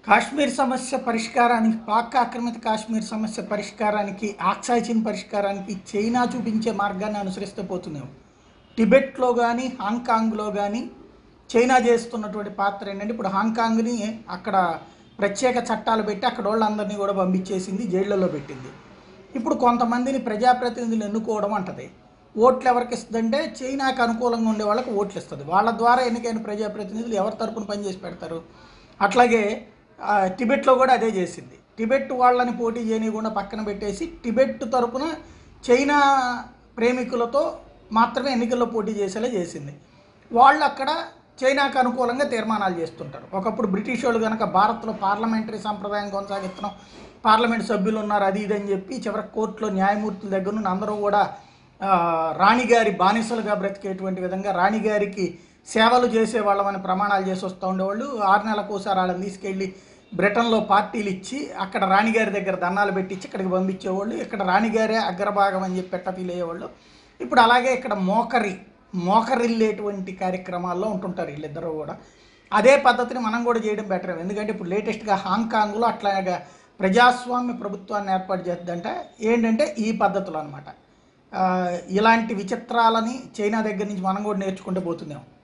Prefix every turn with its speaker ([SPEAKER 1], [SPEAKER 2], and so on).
[SPEAKER 1] కాశ్మీర్ సమస్య పరిష్కారానికి పాక్ ఆక్రమిత కాశ్మీర్ సమస్య పరిష్కారానికి ఆక్సాయ్ చీన్ పరిష్కారానికి చైనా చూపించే మార్గాన్ని అనుసరిస్తూ పోతున్నాం టిబెట్లో కానీ హాంకాంగ్లో కానీ చైనా చేస్తున్నటువంటి పాత్ర ఏంటంటే ఇప్పుడు హాంకాంగ్ని అక్కడ ప్రత్యేక చట్టాలు పెట్టి అక్కడ వాళ్ళందరినీ కూడా పంపించేసింది జైళ్ళలో పెట్టింది ఇప్పుడు కొంతమందిని ప్రజాప్రతినిధులు ఎన్నుకోవడం అంటది ఓట్లు ఎవరికి ఇస్తుందంటే చైనాకు అనుకూలంగా ఉండే వాళ్ళకి ఓట్లు ఇస్తుంది వాళ్ళ ద్వారా ఎన్నికైన ప్రజాప్రతినిధులు ఎవరి తరపున పనిచేసి పెడతారు అట్లాగే ఆ, టిబెట్లో కూడా అదే చేసింది టిబెట్ వాళ్ళని పోటీ చేయనివ్వకుండా పక్కన పెట్టేసి టిబెట్ తరపున చైనా ప్రేమికులతో మాత్రమే ఎన్నికల్లో పోటీ చేసేలా చేసింది వాళ్ళు అక్కడ చైనాకు అనుకూలంగా తీర్మానాలు చేస్తుంటారు ఒకప్పుడు బ్రిటిష్ వాళ్ళు కనుక భారత్లో పార్లమెంటరీ సంప్రదాయం కొనసాగిస్తున్నాం పార్లమెంట్ సభ్యులు ఉన్నారు అది ఇది అని చెప్పి చివరికి కోర్టులో న్యాయమూర్తుల దగ్గర నుండి అందరూ కూడా ఆ, రాణిగారి బానిసలుగా బ్రతికేటువంటి విధంగా రాణిగారికి సేవలు చేసే వాళ్ళమని ప్రమాణాలు చేసి వస్తూ ఉండేవాళ్ళు ఆరు నెలలకు ఒకసారి వాళ్ళని తీసుకెళ్ళి బ్రిటన్లో పార్టీలు ఇచ్చి అక్కడ రాణిగారి దగ్గర దండాలు పెట్టించి ఇక్కడికి పంపించేవాళ్ళు ఇక్కడ రాణిగారే అగ్రభాగం అని చెప్పి ఎట్ట ఫీల్ అయ్యేవాళ్ళు ఇప్పుడు అలాగే ఇక్కడ మోకరి మోకరిల్లేటువంటి కార్యక్రమాల్లో ఉంటుంటారు వీళ్ళిద్దరూ కూడా అదే పద్ధతిని మనం కూడా చేయడం బెటర్ ఎందుకంటే ఇప్పుడు లేటెస్ట్గా హాంకాంగ్లో అట్లాగా ప్రజాస్వామ్య ప్రభుత్వాన్ని ఏర్పాటు చేద్దంటే ఏంటంటే ఈ పద్ధతులు అనమాట ఇలాంటి విచిత్రాలని చైనా దగ్గర నుంచి మనం కూడా నేర్చుకుంటూ పోతున్నాం